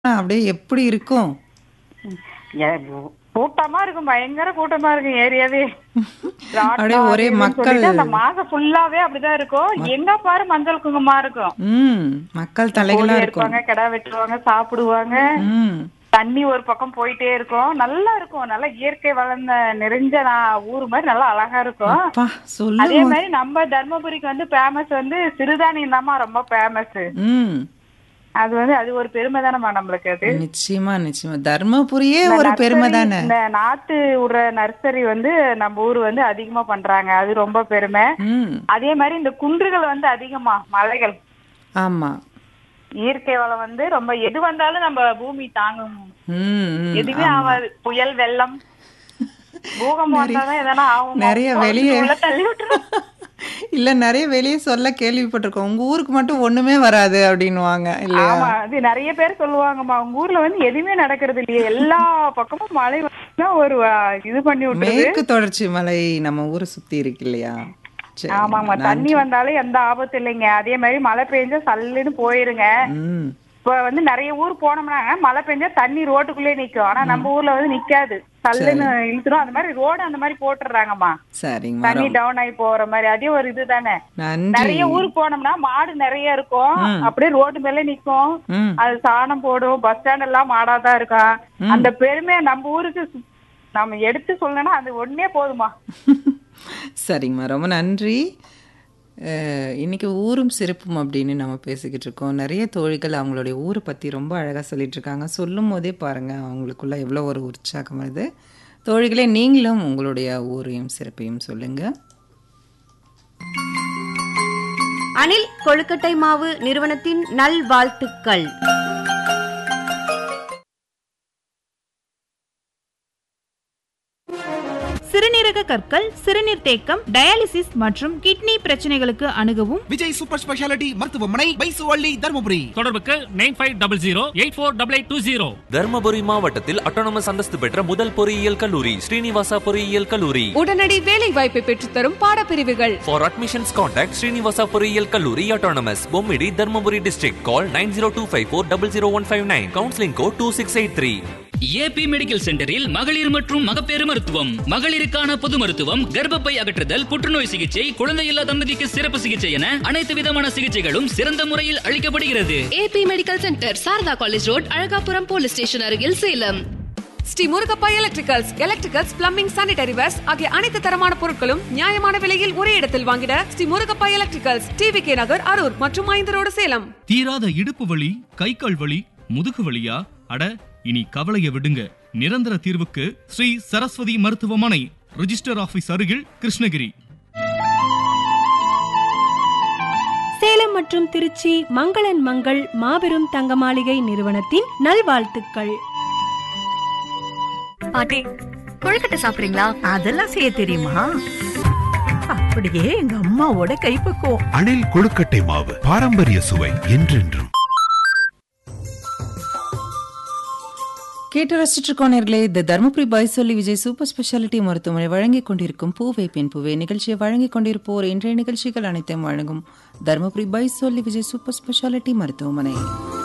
அப்படியே எப்படி இருக்கும்? ஏ, கூட்டமா இருக்கும் பயங்கர கூட்டமா இருக்கும் ஏரியாவே அப்படியே ஒரே மக்கள் அந்த மாசம் ஃபுல்லாவே அப்படிதான் இருக்கும் எங்க பாரு மஞ்சள் குங்குமமா இருக்கும் ம் மக்கள் தலைகளா கோழி இருக்கும் இருப்பாங்க கிடா வெட்டுவாங்க சாப்பிடுவாங்க ம் தண்ணி ஒரு பக்கம் போயிட்டே இருக்கும் நல்லா இருக்கும் நல்லா இயற்கை வளர்ந்த நிறைஞ்ச நான் ஊர் மாதிரி நல்லா அழகா இருக்கும் அப்பா அதே சொல்லு மாதிரி நம்ம தர்மபுரிக்கு வந்து ஃபேமஸ் வந்து சிறுதானியம் தாம்மா ரொம்ப ஃபேமஸ் ம் அது வந்து அது ஒரு பெருமை தானம்மா நம்மளுக்கு அது நிச்சயமா நிச்சயமா தர்மபுரியே இந்த ஒரு பெருமை நர்சரி, தானே இந்த நாத்து விடுற நர்சரி வந்து நம்ம ஊர் வந்து அதிகமா பண்றாங்க அது ரொம்ப பெருமை ம் அதே மாதிரி இந்த குன்றுகள் வந்து அதிகமா மலைகள் ஆமா இயற்கை வளம் வந்து ரொம்ப எது வந்தாலும் நம்ம பூமி தாங்கும் ம் ம், எதுவுமே ஆமா. ஆகாது புயல் வெள்ளம் பூகம்பம் வந்தாதான் எதனா ஆகும் நிறைய வெளியே உள்ள தள்ளி விட்டுரும் இல்ல நிறைய வெளியே சொல்ல கேள்விப்பட்டிருக்கோம் உங்க ஊருக்கு மட்டும் ஒண்ணுமே வராது அப்படின்னுவாங்க இல்லையா ஆமா அது நிறைய பேர் சொல்லுவாங்கம்மா உங்க ஊர்ல வந்து எதுவுமே நடக்கிறது இல்லையே எல்லா பக்கமும் மழை வந்து ஒரு ஆ, இது பண்ணி விட்டுருது மேற்கு தொடர்ச்சி மலை நம்ம ஊரை சுத்தி இருக்கு இல்லையா சரி, ஆமாமா தண்ணி வந்தாலும் எந்த ஆபத்தும் இல்லைங்க அதே மாதிரி மழை பெஞ்சா சல்லுன்னு போயிருங்க ம் இப்ப வந்து நிறைய ஊர் போனோம்னா மழை பெஞ்சா தண்ணி ரோட்டுக்குள்ளே நிக்கும் ஆனா நம்ம ஊர்ல வந்து நிக்காது சல்லுன்னு இழுத்துரும் அந்த மாதிரி ரோடு அந்த மாதிரி போட்டுறாங்கம்மா சரிங்கம்மா தண்ணி டவுன் ஆகி போற மாதிரி அதே ஒரு இதுதானே நன்றி நிறைய ஊருக்கு போனோம்னா மாடு நிறைய இருக்கும் அப்படியே ரோடு மேல நிக்கும் ம் அது சாணம் போடும் பஸ் ஸ்டாண்ட் எல்லாம் மாடாதான் இருக்கும் அந்த பெருமையை நம்ம ஊருக்கு சு- நம்ம எடுத்து சொல்லணும்னா அது ஒன்னே போதுமா சரிங்கம்மா ரொம்ப நன்றி அஹ், இன்னைக்கு ஊரும் சிறப்பும் அப்படின்னு நம்ம பேசிக்கிட்டு இருக்கோம் நிறைய தோழிகள் அவங்களுடைய ஊரை பற்றி ரொம்ப அழகாக சொல்லிட்டு இருக்காங்க சொல்லும் போதே பாருங்க அவங்களுக்குள்ள எவ்வளோ ஒரு உற்சாகம் வருது தோழிகளே நீங்களும் உங்களுடைய ஊரையும் சிறப்பையும் சொல்லுங்க அனில் கொழுக்கட்டை மாவு நிறுவனத்தின் நல்வாழ்த்துக்கள் சிறுநீரக கற்கள் சிறுநீர் தேக்கம் டயாலிசிஸ் மற்றும் கிட்னி பிரச்சனைகளுக்கு அணுகவும் விஜய் சூப்பர் ஸ்பெஷாலிட்டி மருத்துவமனை பைசுவள்ளி தருமபுரி தொடர்புக்கு nine five double zero eight four double eight two zero Dharmapuri மாவட்டத்தில் அட்டானமஸ் அந்தஸ்து பெற்ற முதல் பொறியியல் கல்லூரி ஸ்ரீனிவாசா பொறியியல் கல்லூரி உடனடி வேலை வாய்ப்பை பெற்றுத்தரும் பாடப்பிரிவுகள் ஃபார் அட்மிஷன்ஸ் கான்டாக்ட் ஸ்ரீனிவாசா பொறியியல் கல்லூரி autonomous Bommidi Dharmapuri district call nine zero two five four double zero one five nine counselling code two six eight three AB medical சென்டரில் மகளிர் மற்றும் மகப்பேறு மருத்துவம் மகளிருக்கான பொது மருத்துவம் கர்ப்பப்பை அகற்றுதல் புற்றுநோய் சிகிச்சை குழந்தையில்லா தம்பதிக்கு சிறப்பு சிகிச்சை என அனைத்து விதமான சிகிச்சைகளும் சிறந்த முறையில் அளிக்கப்படுகிறது AB medical centre Sharada college road Alagapuram police station அருகில் Salem Sri Murugappa electricals electricals plumbing sanitary wares ஆகிய அனைத்து தரமான பொருட்களும் நியாயமான விலையில் ஒரே இடத்தில் வாங்கிட Sri Murugappa electricals TV K Nagar Arur மற்றும் ஐந்து ரோடு சேலம் தீராத இடுப்பு வலி கை கால் வலி முதுகு வலியா அட இனி கவலைய விடுங்க நிரந்தர தீர்வுக்கு ஸ்ரீ சரஸ்வதி மருத்துவமனை ரிஜிஸ்டர் ஆபீஸ் அருகில் கிருஷ்ணகிரி சேலம் மற்றும் திருச்சி மங்களன் மங்கள் மாபெரும் தங்க மாளிகை நிறுவனத்தின் நல்வாழ்த்துக்கள் பாட்டி கொழுக்கட்டை சாப்பிடுறீங்களா அதெல்லாம் செய்ய தெரியுமா அப்படியே எங்க அம்மாவோட கைப்பக்குவம் அணில் கொழுக்கட்டை மாவு பாரம்பரிய சுவை என்றென்றும் கேட்டு ரசிச்சுட்டு இருக்கோம் நேர்களே இந்த தருமபுரி பைசொல்லி விஜய் சூப்பர் ஸ்பெஷாலிட்டி மருத்துவமனை வழங்கிக் கொண்டிருக்கும் பூவை பெண் பூவே நிகழ்ச்சியை வழங்கிக் கொண்டிருப்போர் இன்றைய நிகழ்ச்சிகள் அனைத்தையும் வழங்கும் தருமபுரி பைசொல்லி விஜய் சூப்பர் ஸ்பெஷாலிட்டி மருத்துவமனை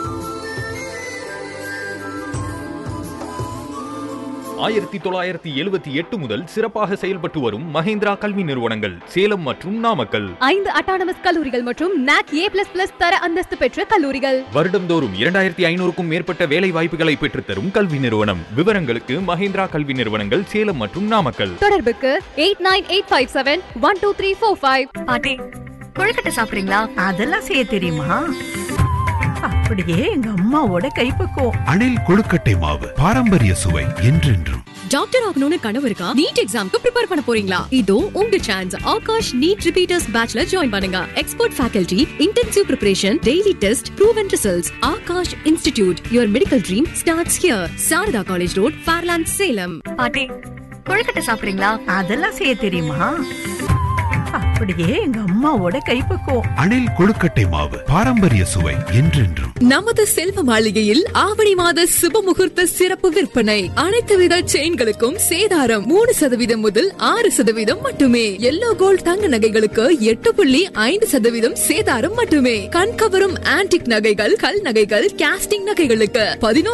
ஆயிரத்தி தொள்ளாயிரத்தி எழுபத்தி எட்டு முதல் சிறப்பாக செயல்பட்டு வரும் மகேந்திரா கல்வி நிறுவனங்கள் சேலம் மற்றும் நாமக்கல் ஐந்து அட்டானமஸ் கல்லூரிகள் மற்றும் நாக் ஏ பிளஸ் பிளஸ் தர அந்தஸ்து பெற்ற கல்லூரிகள் வருடம்தோறும் இரண்டாயிரத்தி ஐநூறுக்கும் மேற்பட்ட வேலை வாய்ப்புகளை பெற்றுத்தரும் கல்வி நிறுவனம் விவரங்களுக்கு மகேந்திரா கல்வி நிறுவனங்கள் சேலம் மற்றும் நாமக்கல் தொடர்புக்கு eight nine eight five seven one two three four five பாட்டி கொழுக்கட்டை சாப்பிடுறீங்களா அதெல்லாம் செய்ய தெரியுமா அப்படியே எங்க அம்மாவோட கைப்பக்குவம் அணில் கொழுக்கட்டை மாவு பாரம்பரிய சுவை என்றென்றும் டாக்டர் ஆகணும்னு கனவு இருக்கா நீட் எக்ஸாம்க்கு ப்ரிப்பேர் பண்ண போறீங்களா இதோ உங்க சான்ஸ் ஆகாஷ் நீட் ரிப்பீட்டர்ஸ் பேட்ச்ல ஜாயின் பண்ணுங்க expert faculty intensive preparation daily test proven results Aakash institute your medical dream starts here Sharada college road Fairland Salem பாட்டி கொழுக்கட்டை சாப்பிடுறீங்களா அதெல்லாம் செய்ய தெரியுமா அப்படியே எங்க அம்மாவோட கைப்பக்குவம் அணில் கொழுக்கட்டை மாவு பாரம்பரிய சுவை என்றென்றும் நமது செல்வ மாளிகையில் ஆவணி மாத சுப முகூர்த்த சிறப்பு விற்பனை அனைத்து வித செயின்களுக்கும் சேதாரம் மூணு சதவீதம் முதல் ஆறு சதவீதம் மட்டுமே எல்லோ கோல்ட் தங்க நகைகளுக்கு எட்டு புள்ளி ஐந்து சதவீதம் சேதாரம் மட்டுமே கண்கவரும் ஆன்டிக் நகைகள் கல் நகைகள் கேஸ்டிங் நகைகளுக்கு பதினோரு